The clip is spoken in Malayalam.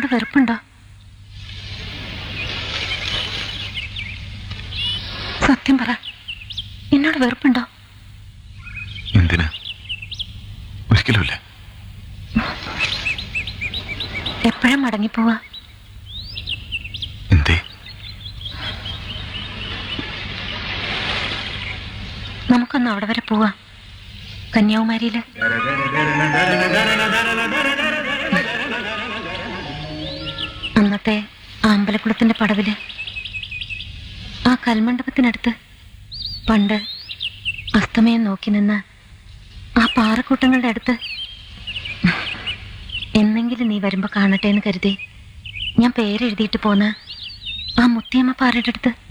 എന്നോട് വെറുപ്പുണ്ടോ സത്യം പറ എന്നോട് വെറുപ്പുണ്ടോ എന്തിന് ഒരിക്കലുമില്ല എപ്പോഴും മടങ്ങിപ്പോവാ എന്തേ നമുക്കൊന്ന് അവിടെ വരെ പോവാ കന്യാകുമാരിയില് അന്നത്തെ ആ അമ്പലക്കുളത്തിന്റെ പടവില് ആ കൽമണ്ഡപത്തിനടുത്ത് പണ്ട് അസ്തമയം നോക്കി നിന്ന ആ പാറക്കൂട്ടങ്ങളുടെ അടുത്ത് എന്നെങ്കിലും നീ വരുമ്പോ കാണട്ടെ എന്ന് കരുതി ഞാൻ പേരെഴുതിയിട്ട് പോന്ന ആ മുത്തിയമ്മ പാറയുടെ അടുത്ത്